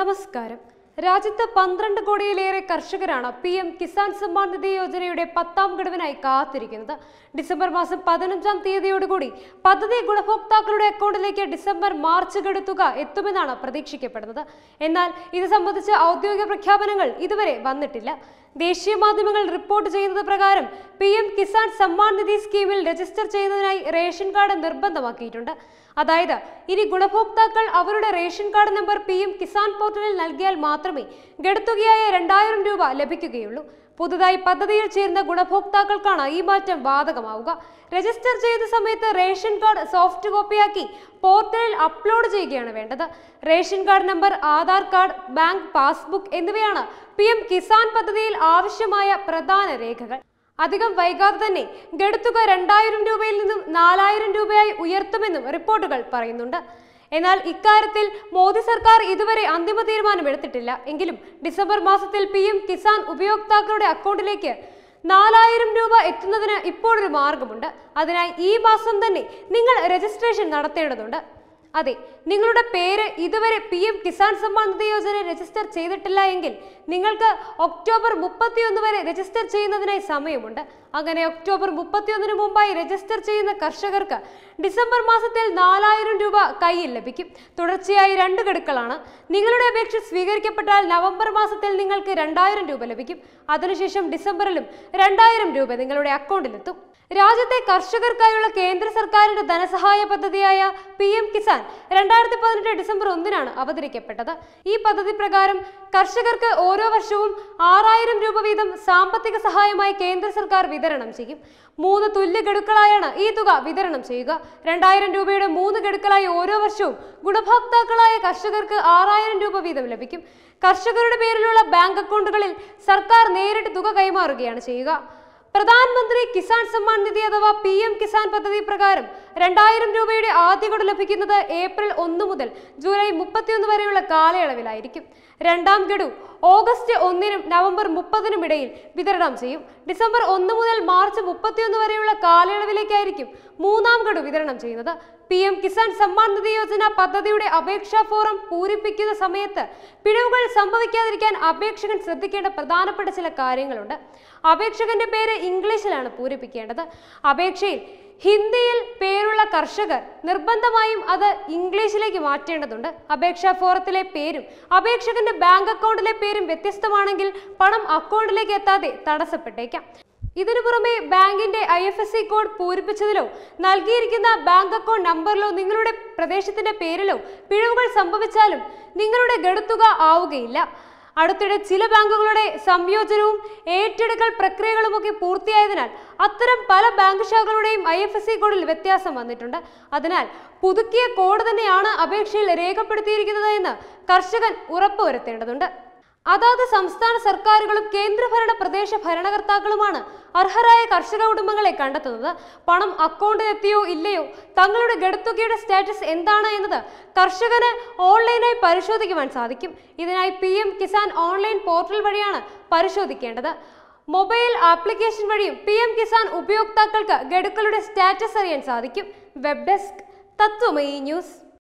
നമസ്കാരം രാജ്യത്ത് പന്ത്രണ്ട് കോടിയിലേറെ കർഷകരാണ് പി എം കിസാൻ സമ്മാൻ നിധി യോജനയുടെ പത്താം ഗഡുവിനായി കാത്തിരിക്കുന്നത് ഡിസംബർ മാസം പതിനഞ്ചാം തീയതിയോടുകൂടി പദ്ധതി ഗുണഭോക്താക്കളുടെ അക്കൗണ്ടിലേക്ക് ഡിസംബർ മാർച്ച് ഗഡു തുക എത്തുമെന്നാണ് പ്രതീക്ഷിക്കപ്പെടുന്നത് എന്നാൽ ഇത് സംബന്ധിച്ച ഔദ്യോഗിക പ്രഖ്യാപനങ്ങൾ ഇതുവരെ വന്നിട്ടില്ല ദേശീയ മാധ്യമങ്ങൾ റിപ്പോർട്ട് ചെയ്യുന്നത് പ്രകാരം പി എം കിസാൻ സമ്മാൻ നിധി സ്കീമിൽ രജിസ്റ്റർ ചെയ്യുന്നതിനായി റേഷൻ കാർഡ് നിർബന്ധമാക്കിയിട്ടുണ്ട് അതായത് ഇനി ഗുണഭോക്താക്കൾ അവരുടെ ration card number P M Kisan പോർട്ടലിൽ നൽകിയാൽ മാത്രമേ ഗഡുത്തുകയായ രണ്ടായിരം രൂപ ലഭിക്കുകയുള്ളൂ പുതുതായി പദ്ധതിയിൽ ചേർന്ന ഗുണഭോക്താക്കൾക്കാണ് ഈ മാറ്റം ബാധകമാവുക രജിസ്റ്റർ ചെയ്ത സമയത്ത് റേഷൻ കാർഡ് സോഫ്റ്റ് കോപ്പിയാക്കി പോർട്ടലിൽ അപ്ലോഡ് ചെയ്യുകയാണ് വേണ്ടത് ration card number Aadhaar card bank passbook എന്നിവയാണ് പി എം കിസാൻ പദ്ധതിയിൽ ആവശ്യമായ പ്രധാന രേഖകൾ അധികം വൈകാതെ തന്നെ ഗഡുത്തുക രണ്ടായിരം രൂപയിൽ നിന്നും നാലായിരം രൂപയായി ഉയർത്തുമെന്നും റിപ്പോർട്ടുകൾ പറയുന്നുണ്ട് എന്നാൽ ഇക്കാര്യത്തിൽ മോദി സർക്കാർ ഇതുവരെ അന്തിമ തീരുമാനം എടുത്തിട്ടില്ല എങ്കിലും ഡിസംബർ മാസത്തിൽ പി എം കിസാൻ ഉപയോക്താക്കളുടെ അക്കൗണ്ടിലേക്ക് നാലായിരം രൂപ എത്തുന്നതിന് ഇപ്പോഴൊരു മാർഗമുണ്ട് അതിനായി ഈ മാസം തന്നെ നിങ്ങൾ രജിസ്ട്രേഷൻ നടത്തേണ്ടതുണ്ട് അതെ നിങ്ങളുടെ പേര് ഇതുവരെ P M Kisan Samman Nidhi Yojana register ചെയ്തിട്ടില്ല എങ്കിൽ നിങ്ങൾക്ക് ഒക്ടോബർ മുപ്പത്തിയൊന്ന് വരെ രജിസ്റ്റർ ചെയ്യുന്നതിനായി സമയമുണ്ട് അങ്ങനെ ഒക്ടോബർ മുപ്പത്തിയൊന്നിന് മുമ്പായി രജിസ്റ്റർ ചെയ്യുന്ന കർഷകർക്ക് ഡിസംബർ മാസത്തിൽ നാലായിരം രൂപ കയ്യിൽ ലഭിക്കും തുടർച്ചയായി രണ്ട് ഗഡുക്കളാണ് നിങ്ങളുടെ അപേക്ഷ സ്വീകരിക്കപ്പെട്ടാൽ നവംബർ മാസത്തിൽ നിങ്ങൾക്ക് രണ്ടായിരം രൂപ ലഭിക്കും അതിനുശേഷം ഡിസംബറിലും രണ്ടായിരം രൂപ നിങ്ങളുടെ അക്കൗണ്ടിലെത്തും രാജ്യത്തെ കർഷകർക്കായുള്ള കേന്ദ്ര സർക്കാരിന്റെ ധനസഹായ പദ്ധതിയായ പി എം കിസാൻ രണ്ടായിരത്തി പതിനെട്ട് ഡിസംബർ ഒന്നിനാണ് അവതരിക്കപ്പെട്ടത് ഈ പദ്ധതി പ്രകാരം കർഷകർക്ക് ഓരോ വർഷവും ആറായിരം രൂപ വീതം സാമ്പത്തിക സഹായമായി കേന്ദ്ര സർക്കാർ വിതരണം ചെയ്യും മൂന്ന് തുല്യ ഗഡുക്കളായാണ് ഈ തുക വിതരണം ചെയ്യുക രണ്ടായിരം രൂപയുടെ മൂന്ന് ഗഡുക്കളായി ഓരോ വർഷവും ഗുണഭോക്താക്കളായ കർഷകർക്ക് ആറായിരം രൂപ വീതം ലഭിക്കും കർഷകരുടെ പേരിലുള്ള ബാങ്ക് അക്കൗണ്ടുകളിൽ സർക്കാർ നേരിട്ട് തുക കൈമാറുകയാണ് ചെയ്യുക പ്രധാനമന്ത്രി കിസാൻ സമ്മാൻ നിധി അഥവാ പി എം കിസാൻ പദ്ധതി പ്രകാരം രണ്ടായിരം രൂപയുടെ ആദ്യ ഗഡു ലഭിക്കുന്നത് ഏപ്രിൽ ഒന്ന് മുതൽ ജൂലൈ മുപ്പത്തിയൊന്ന് വരെയുള്ള കാലയളവിലായിരിക്കും രണ്ടാം ഗഡു ഓഗസ്റ്റ് ഒന്നിനും നവംബർ മുപ്പതിനും ഇടയിൽ വിതരണം ചെയ്യും ഡിസംബർ ഒന്ന് മുതൽ മാർച്ച് മുപ്പത്തിയൊന്ന് വരെയുള്ള കാലയളവിലേക്കായിരിക്കും മൂന്നാം ഗഡു വിതരണം ചെയ്യുന്നത് പി എം കിസാൻ സമ്മാൻ നിധി യോജന പദ്ധതിയുടെ അപേക്ഷാ ഫോറം പൂരിപ്പിക്കുന്ന സമയത്ത് പിഴവുകൾ സംഭവിക്കാതിരിക്കാൻ അപേക്ഷകൻ ശ്രദ്ധിക്കേണ്ട പ്രധാനപ്പെട്ട ചില കാര്യങ്ങളുണ്ട് അപേക്ഷകന്റെ പേര് ഇംഗ്ലീഷിലാണ് പൂരിപ്പിക്കേണ്ടത് അപേക്ഷയിൽ ഹിന്ദിയിൽ പേരുള്ള കർഷകർ നിർബന്ധമായും അത് ഇംഗ്ലീഷിലേക്ക് മാറ്റേണ്ടതുണ്ട് അപേക്ഷാ ഫോറത്തിലെ പേരും അപേക്ഷകന്റെ ബാങ്ക് അക്കൗണ്ടിലെ പേരും വ്യത്യസ്തമാണെങ്കിൽ പണം അക്കൗണ്ടിലേക്ക് എത്താതെ തടസ്സപ്പെട്ടേക്കാം ഇതിനു പുറമെ ബാങ്കിന്റെ I F S C code പൂരിപ്പിച്ചതിലോ നൽകിയിരിക്കുന്ന ബാങ്ക് അക്കൗണ്ട് നമ്പറിലോ നിങ്ങളുടെ പ്രദേശത്തിന്റെ പേരിലോ പിഴവുകൾ സംഭവിച്ചാലും നിങ്ങളുടെ ഗഡുത്തുക ആവുകയില്ല അടുത്തിടെ ചില ബാങ്കുകളുടെ സംയോജനവും ഏറ്റെടുക്കൽ പ്രക്രിയകളുമൊക്കെ പൂർത്തിയായതിനാൽ അത്തരം പല ബാങ്ക് ശാഖകളുടെയും ഐ എഫ് എസ് സി കോഡിൽ വ്യത്യാസം വന്നിട്ടുണ്ട് അതിനാൽ പുതുക്കിയ കോഡ് തന്നെയാണ് അപേക്ഷയിൽ രേഖപ്പെടുത്തിയിരിക്കുന്നത് എന്ന് കർഷകൻ ഉറപ്പുവരുത്തേണ്ടതുണ്ട് അതാത് സംസ്ഥാന സർക്കാരുകളും കേന്ദ്രഭരണ പ്രദേശ ഭരണകർത്താക്കളുമാണ് അർഹരായ കർഷക കുടുംബങ്ങളെ കണ്ടെത്തുന്നത് പണം അക്കൗണ്ടിൽ എത്തിയോ ഇല്ലയോ തങ്ങളുടെ ഗഡുത്തുകയുടെ സ്റ്റാറ്റസ് എന്താണ് എന്നത് കർഷകന് ഓൺലൈനായി പരിശോധിക്കുവാൻ സാധിക്കും ഇതിനായി P M Kisan online portal വഴിയാണ് പരിശോധിക്കേണ്ടത് മൊബൈൽ ആപ്ലിക്കേഷൻ വഴിയും പി എം കിസാൻ ഉപയോക്താക്കൾക്ക് ഗഡുക്കളുടെ സ്റ്റാറ്റസ് അറിയാൻ സാധിക്കും വെബ് ഡെസ്ക് തത്വമയി ന്യൂസ്